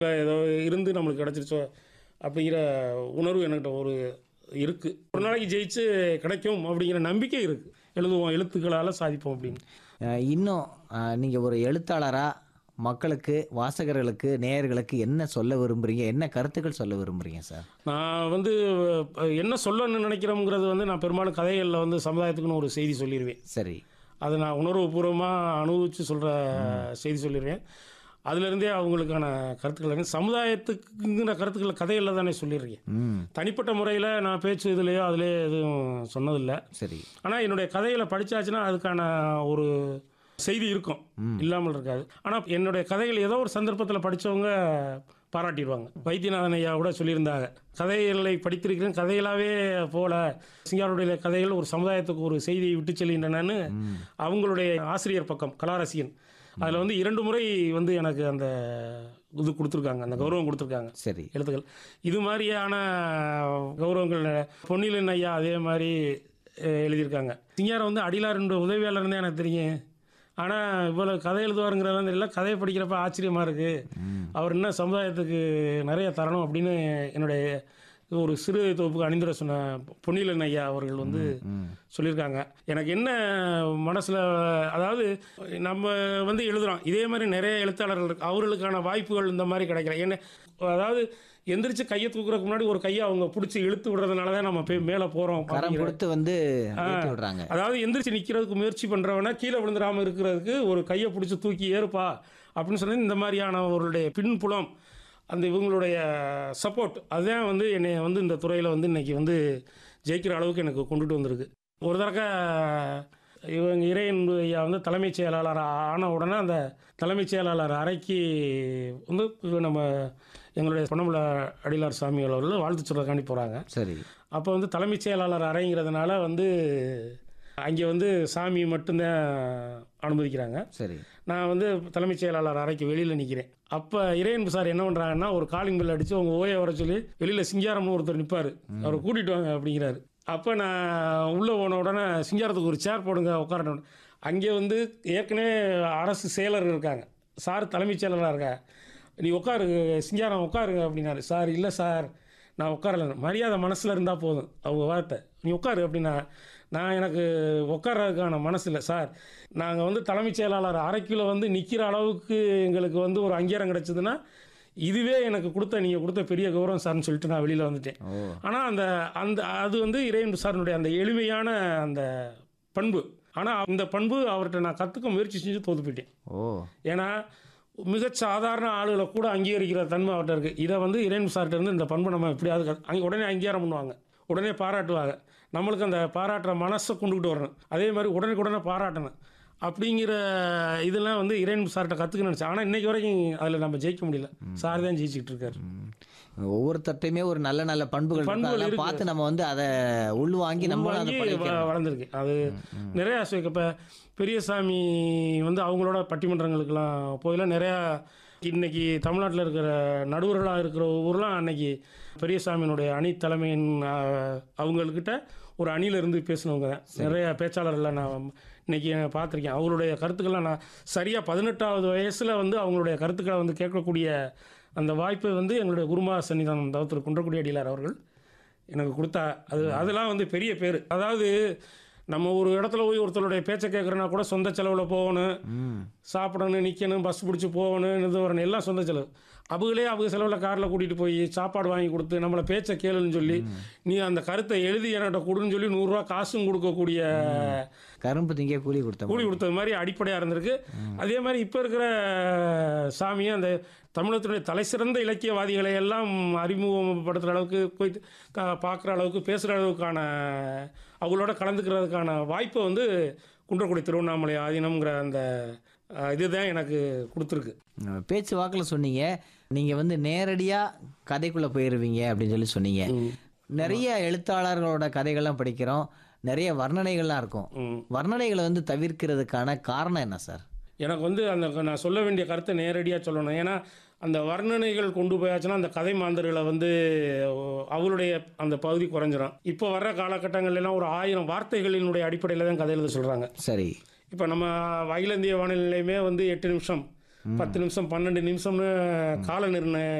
ஏதோ இருந்து நம்மளுக்கு கிடச்சிருச்சோ அப்படிங்கிற உணர்வு என்கிட்ட ஒரு இருக்குது ஒரு நாளைக்கு ஜெயிச்சு கிடைக்கும் அப்படிங்கிற நம்பிக்கை இருக்குது எழுதுவோம் எழுத்துக்களால் சாதிப்போம் அப்படின்னு அஹ் இன்னும் நீங்கள் ஒரு எழுத்தாளராக மக்களுக்கு வாசகர்களுக்கு நேயர்களுக்கு என்ன சொல்ல விரும்புகிறீங்க என்ன கருத்துக்கள் சொல்ல விரும்புகிறீங்க சார் நான் வந்து அஹ், என்ன சொல்லணும்னு நினைக்கிறோங்கிறது வந்து நான் பெரும்பாலும் கதைகளில் வந்து சமுதாயத்துக்குன்னு ஒரு செய்தி சொல்லிடுவேன் சரி அதை நான் உணர்வுபூர்வமாக அனுபவித்து சொல்கிற செய்தி சொல்லிடுவேன் அதுலேருந்தே அவங்களுக்கான கருத்துக்கள் இருக்கு. சமுதாயத்துக்குங்கிற கருத்துக்களை கதைகளில் தானே சொல்லிடுறேன் ம் தனிப்பட்ட முறையில் நான் பேச்சு இதுலேயோ அதிலே எதுவும் சொன்னதில்லை சரி ஆனால் என்னுடைய கதைகளை படித்தாச்சுன்னா அதுக்கான ஒரு செய்தி இருக்கும் இல்லாமல் இருக்காது ஆனால் என்னுடைய கதைகள் ஏதோ ஒரு சந்தர்ப்பத்தில் படித்தவங்க பாராட்டிடுவாங்க வைத்தியநாதன் ஐயா கூட சொல்லியிருந்தாங்க கதைகளை படித்திருக்கிறேன் கதைகளாகவே போல சிங்காருடைய கதைகள் ஒரு சமுதாயத்துக்கு ஒரு செய்தியை விட்டு செல்கின்றனன்னு அவங்களுடைய ஆசிரியர் பக்கம் கலாரசியன் அதில் வந்து இரண்டு முறை வந்து எனக்கு அந்த இது கொடுத்துருக்காங்க அந்த கௌரவம் கொடுத்துருக்காங்க சரி எழுத்துக்கள் இது மாதிரியான கௌரவங்கள் பொன்னிலன் ஐயா அதே மாதிரி அஹ், எழுதியிருக்காங்க சிங்காரம் வந்து அடிலாருன்ற உதவியாளர் தான் எனக்கு தெரியும் ஆனால் இவ்வளோ கதை எழுதுவாருங்கிறதெல்லாம் தெரியல கதையை படிக்கிறப்ப ஆச்சரியமாக இருக்குது அவர் என்ன சமுதாயத்துக்கு நிறைய தரணும் அப்படின்னு என்னுடைய ஒரு சிறு தொகுப்புக்கு அணிந்துரை சொன்ன பொன்னிலன் ஐயா அவர்கள் வந்து சொல்லியிருக்காங்க எனக்கு என்ன மனசில் அதாவது நம்ம வந்து எழுதுகிறோம் இதே மாதிரி நிறைய எழுத்தாளர்கள் இருக்கு அவர்களுக்கான வாய்ப்புகள் இந்த மாதிரி கிடைக்கல என்ன அதாவது எந்திரிச்சு கையை தூக்குறதுக்கு முன்னாடி ஒரு கையை அவங்க பிடிச்சி இழுத்து விடுறதுனால தான் நம்ம போய் மேலே போகிறோம் கரம் கொடுத்து வந்து ஏற்றி விடுறாங்க அதாவது எந்திரிச்சு நிற்கிறதுக்கு முயற்சி பண்ணுறவனா கீழே விழுந்துடாமல் இருக்கிறதுக்கு ஒரு கையை பிடிச்சி தூக்கி ஏறுப்பா அப்படின்னு சொல்லி இந்த மாதிரியானவர்களுடைய பின்புலம் அந்த இவங்களுடைய சப்போர்ட் அதுதான் வந்து என்னை வந்து இந்த துறையில் வந்து இன்னைக்கு வந்து ஜெயிக்கிற அளவுக்கு எனக்கு கொண்டுட்டு வந்திருக்கு ஒரு தடக்க இவங்க இறையன் ஐயா வந்து தலைமைச் செயலாளர் ஆன உடனே அந்த தலைமைச் செயலாளர் அறைக்கு வந்து நம்ம எங்களுடைய பொன்னமல அடிலார் சாமி அவர்கள் வாழ்த்து சொல்றதுக்காண்டி போகிறாங்க சரி அப்போ வந்து தலைமைச் செயலாளர் அறைங்கிறதுனால வந்து அங்கே வந்து சாமி மட்டும்தான் அனுமதிக்கிறாங்க சரி நான் வந்து தலைமைச் செயலாளர் அறைக்கு வெளியில் நிற்கிறேன் அப்போ இறையன்பு சார் என்ன பண்ணுறாங்கன்னா ஒரு காலிங் பெல் அடித்து உங்கள் ஓயை வர சொல்லி வெளியில் சிங்காரம்னு ஒருத்தர் நிற்பார் அவரை கூட்டிகிட்டு வாங்க அப்படிங்கிறாரு அப்போ நான் உள்ளே போன உடனே சிங்காரத்துக்கு ஒரு சேர் போடுங்க உட்காரணும் அங்கே வந்து ஏற்கனவே அரசு செயலர் இருக்காங்க சார் தலைமைச் செயலராக இருக்கா நீ உட்காரு சிங்காரம் உட்காருங்க அப்படின்னாரு சார் இல்லை சார் நான் உட்காரல மரியாதை மனசில் இருந்தால் போதும் அவங்க வார்த்தை நீ உட்காரு அப்படின்னா நான் எனக்கு உட்கார்றதுக்கான மனசு இல்லை சார் நாங்கள் வந்து தலைமைச் செயலாளர் அரைக்கிலோ வந்து நிற்கிற அளவுக்கு எங்களுக்கு வந்து ஒரு அங்கீகாரம் கிடைச்சதுன்னா இதுவே எனக்கு கொடுத்த நீங்கள் கொடுத்த பெரிய கௌரவம் சார்னு சொல்லிட்டு நான் வெளியில் வந்துட்டேன் ஓ ஆனால் அந்த அந்த அது வந்து இறைவன் சாரனுடைய அந்த எளிமையான அந்த பண்பு ஆனால் இந்த பண்பு அவர்கிட்ட நான் கற்றுக்க முயற்சி செஞ்சு தோத்து போயிட்டேன் ஓ ஏன்னா மிகச் சாதாரண ஆளுகளை கூட அங்கீகரிக்கிற தன்மை அவர்கிட்ட இருக்குது இதை வந்து இறைவன் சார்கிட்ட இருந்து இந்த பண்பை நம்ம எப்படியாவது கத்- அங்க உடனே அங்கீகாரம் பண்ணுவாங்க உடனே பாராட்டுவாங்க நம்மளுக்கு அந்த பாராட்டுற மனசை கொண்டுகிட்டு வரணும் அதே மாதிரி உடனுக்குடனே பாராட்டணும் அப்படிங்கிற இதெல்லாம் வந்து இறைவன் சார்கிட்ட கற்றுக்க நினச்சேன் ஆனால் இன்னைக்கு வரைக்கும் அதில் நம்ம ஜெயிக்க முடியல சார் தான் ஜெயிச்சுக்கிட்டு இருக்காரு ஒவ்வொருத்தர்ட்டையுமே ஒரு நல்ல நல்ல பண்புகள் இருக்கு. பண்புகள் அதெல்லாம் இருக்கு. பார்த்து நம்ம வந்து அதை உள்வாங்கி நம்மளும் அதை வாங்கி பழகிக்கிறோம் வ- வளர்ந்துருக்கு அது நிறைய ஆசை இப்போ பெரியசாமி வந்து அவங்களோட பட்டிமன்றங்களுக்கெல்லாம் போயில நிறையா இன்னைக்கு தமிழ்நாட்டில் இருக்கிற நடுவர்களாக இருக்கிற ஊர்லாம் அன்னைக்கு பெரியசாமியினுடைய அணி தலைமையின் ஆஹ், அவங்கக்கிட்ட ஒரு அணியில இருந்து பேசினவங்க தான் நிறைய பேச்சாளர்களை நான் இன்னைக்கு பார்த்துருக்கேன் அவங்களுடைய கருத்துக்கள்லாம் நான் சரியாக பதினெட்டாவது வயசில் வந்து அவங்களுடைய கருத்துக்களை வந்து கேட்கக்கூடிய அந்த வாய்ப்பை வந்து எங்களுடைய குருமா சன்னிதானம் தவத்திரு குன்றக்குடி அடிகளார் அவர்கள் எனக்கு கொடுத்தா அது அதெல்லாம் வந்து பெரிய பேர் அதாவது நம்ம ஒரு இடத்துல போய் ஒருத்தருடைய பேச்சை கேட்குறோன்னா கூட சொந்த செலவில் போகணும் ம் சாப்பிடணும் நிற்கணும் பஸ் பிடிச்சி போகணும் இது வரணும் எல்லாம் சொந்த செலவு அவங்களே அவங்க செலவில் காரில் கூட்டிகிட்டு போய் சாப்பாடு வாங்கி கொடுத்து நம்மளை பேச்சை கேளுன்னு சொல்லி நீ அந்த கருத்தை எழுதி என்கிட்ட கொடுன்னு சொல்லி நூறுரூவா காசும் கொடுக்கக்கூடிய கரும்பு திங்க கூலி கொடுத்த கூலி கொடுத்தது மாதிரி அடிப்படையாக இருந்திருக்கு அதே மாதிரி இப்போ இருக்கிற சாமியை அந்த தமிழகத்தினுடைய தலைசிறந்த இலக்கியவாதிகளை எல்லாம் அறிமுகப்படுத்துகிற அளவுக்கு போய் பார்க்குற அளவுக்கு பேசுகிற அளவுக்கான அவங்களோட கலந்துக்கிறதுக்கான வாய்ப்பை வந்து குன்றக்குடி திருவண்ணாமலை ஆதீனம்ங்கிற அந்த அஹ், இதுதான் எனக்கு கொடுத்துருக்கு மாதிரி. பேச்சு வாக்கில் சொன்னீங்க நீங்கள் வந்து நேரடியாக கதைக்குள்ளே போயிடுவீங்க அப்படின்னு சொல்லி சொன்னீங்க நிறைய எழுத்தாளர்களோட கதைகள்லாம் படிக்கிறோம் நிறைய வர்ணனைகள்லாம் இருக்கும் ம். வர்ணனைகளை வந்து தவிர்க்கிறதுக்கான காரணம் என்ன சார் எனக்கு வந்து அந்த நான் சொல்ல வேண்டிய கருத்தை நேரடியாக சொல்லணும் ஏன்னா அந்த வர்ணனைகள் கொண்டு போயாச்சுன்னா அந்த கதை மாந்தர்களை வந்து அஹ், அவருடைய அந்த பகுதி குறைஞ்சிரும் இப்போ வர்ற காலகட்டங்கள்ல எல்லாம் ஒரு ஆயிரம் வார்த்தைகளினுடைய அடிப்படையில் தான் கதை எழுத சொல்கிறாங்க சரி இப்போ நம்ம அகில இந்திய வானிலையுமே வந்து எட்டு நிமிஷம் பத்து நிமிஷம் பன்னெண்டு நிமிஷம்னு கால நிர்ணயம்